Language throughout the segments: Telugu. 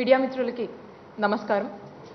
మీడియా మిత్రులకి నమస్కారం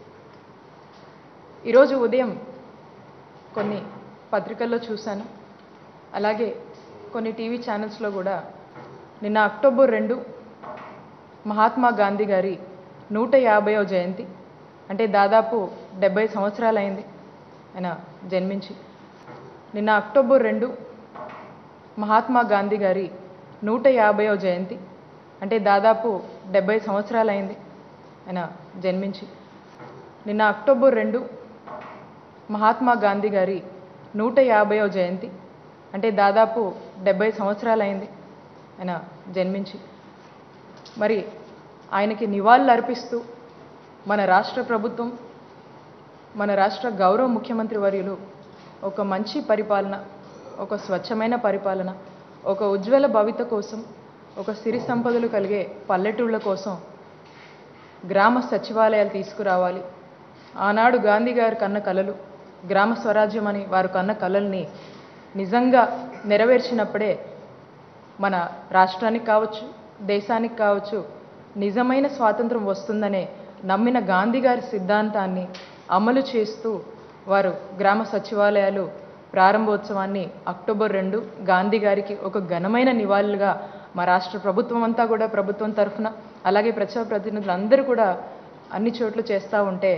ఈరోజు ఉదయం కొన్ని పత్రికల్లో చూశాను అలాగే కొన్ని టీవీ ఛానల్స్లో కూడా నిన్న అక్టోబర్ రెండు మహాత్మా గాంధీ గారి నూట యాభైవ జయంతి అంటే దాదాపు డెబ్బై సంవత్సరాలైంది ఆయన జన్మించి నిన్న అక్టోబర్ రెండు మహాత్మా గాంధీ గారి నూట యాభైవ జయంతి అంటే దాదాపు డెబ్బై సంవత్సరాలైంది ఆయన జన్మించి నిన్న అక్టోబర్ రెండు మహాత్మా గాంధీ గారి నూట యాభైవ జయంతి అంటే దాదాపు డెబ్బై సంవత్సరాలైంది ఆయన జన్మించి మరి ఆయనకి నివాళులు అర్పిస్తూ మన రాష్ట్ర ప్రభుత్వం మన రాష్ట్ర గౌరవ ముఖ్యమంత్రి వర్యులు ఒక మంచి పరిపాలన ఒక స్వచ్ఛమైన పరిపాలన ఒక ఉజ్వల భవిత కోసం ఒక సిరి సంపదలు కలిగే పల్లెటూళ్ళ కోసం గ్రామ సచివాలయాలు తీసుకురావాలి ఆనాడు గాంధీ గారి కన్న కలలు గ్రామ స్వరాజ్యం అని వారు కన్న కలల్ని నిజంగా నెరవేర్చినప్పుడే మన రాష్ట్రానికి కావచ్చు దేశానికి కావచ్చు నిజమైన స్వాతంత్రం వస్తుందనే నమ్మిన గాంధీ గారి సిద్ధాంతాన్ని అమలు చేస్తూ వారు గ్రామ సచివాలయాలు ప్రారంభోత్సవాన్ని అక్టోబర్ రెండు గాంధీ గారికి ఒక ఘనమైన నివాళులుగా మా రాష్ట్ర ప్రభుత్వం అంతా కూడా ప్రభుత్వం తరఫున అలాగే ప్రజాప్రతినిధులు అందరూ కూడా అన్ని చోట్ల చేస్తూ ఉంటే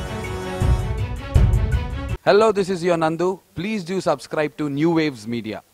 Hello, this is your Nandu. Please do subscribe to New Waves Media.